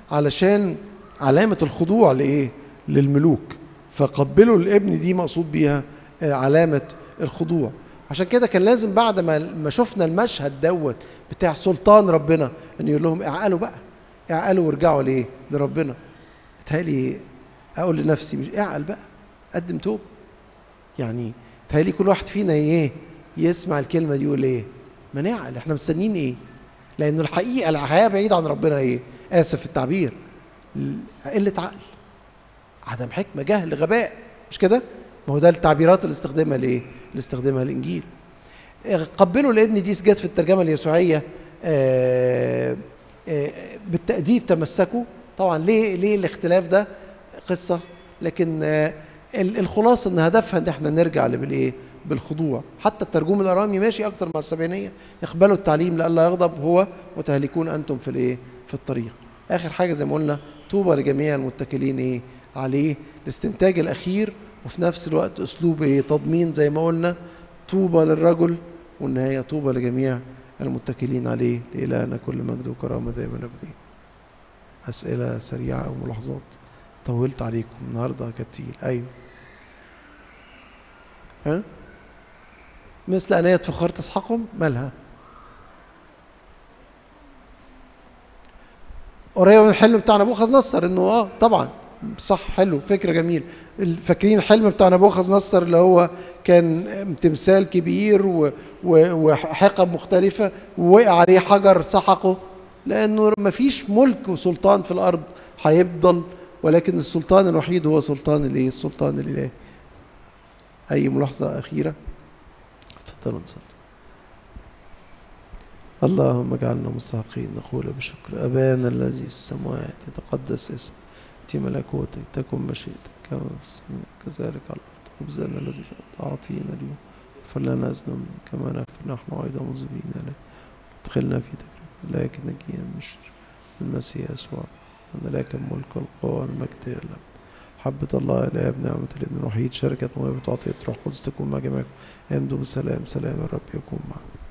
علشان علامة الخضوع لإيه؟ للملوك فقبلوا الابن دي مقصود بيها آه، علامة الخضوع عشان كده كان لازم بعد ما ما شفنا المشهد دوت بتاع سلطان ربنا ان يقول لهم اعقلوا بقى اعقلوا وارجعوا ليه؟ لربنا تهيألي اقول لنفسي مش اعقل بقى قدم توب يعني تهيألي كل واحد فينا ايه يسمع الكلمه دي يقول ايه؟ ما نعقل احنا مستنيين ايه؟ لان الحقيقه الحياه بعيد عن ربنا ايه؟ اسف في التعبير قله عقل عدم حكمه جهل غباء مش كده؟ ما هو ده التعبيرات اللي استخدمها لايه؟ اللي استخدمها الانجيل. قبلوا الابن دي جت في الترجمه اليسوعيه آه، آه، بالتأديب تمسكوا طبعا ليه ليه الاختلاف ده قصه لكن آه، ال- الخلاصه ان هدفها ان احنا نرجع بالايه؟ بالخضوع حتى الترجمه الارامي ماشي اكتر مع السبعينيه يقبلوا التعليم لئلا يغضب هو وتهلكون انتم في الايه؟ في الطريق. اخر حاجه زي ما قلنا طوبى لجميع المتكلين ايه؟ عليه الاستنتاج الاخير وفي نفس الوقت اسلوب ايه؟ تضمين زي ما قلنا طوبى للرجل والنهايه طوبى لجميع المتكلين عليه لإلهنا كل مجد وكرامه دائما ابدين. اسئله سريعه او ملاحظات طولت عليكم النهارده كانت تقيل ايوه ها مثل أنية فخار تسحقهم مالها قريبة من الحلم بتاع نبوخذ نصر انه اه طبعا صح حلو فكرة جميل فاكرين الحلم بتاع نبوخذ نصر اللي هو كان تمثال كبير و- و- وحقب مختلفة ووقع عليه حجر سحقه لأنه مفيش ملك وسلطان في الأرض هيفضل ولكن السلطان الوحيد هو سلطان الايه؟ السلطان الإلهي. أي ملاحظة أخيرة؟ اتفضلوا نصلي. اللهم اجعلنا مستحقين نقول بشكر أبانا الذي في السماوات يتقدس اسمك يأتي ملكوتك تكن مشيئتك كما في السماء كذلك على الأرض خبزنا الذي في الأرض أعطينا اليوم اغفر لنا ذنوبنا كما نغفر نحن أيضا مذنبين إليك ادخلنا في تجربة لكن نجينا من الشر المسيح يسوع أن لك الملك والقوة والمجد إلى الأبد حبة الله إلى ابن نعمة الابن الوحيد شركة موهبة عطية روح القدس تكون مع جميعكم امضوا بالسلام سلام الرب يكون معكم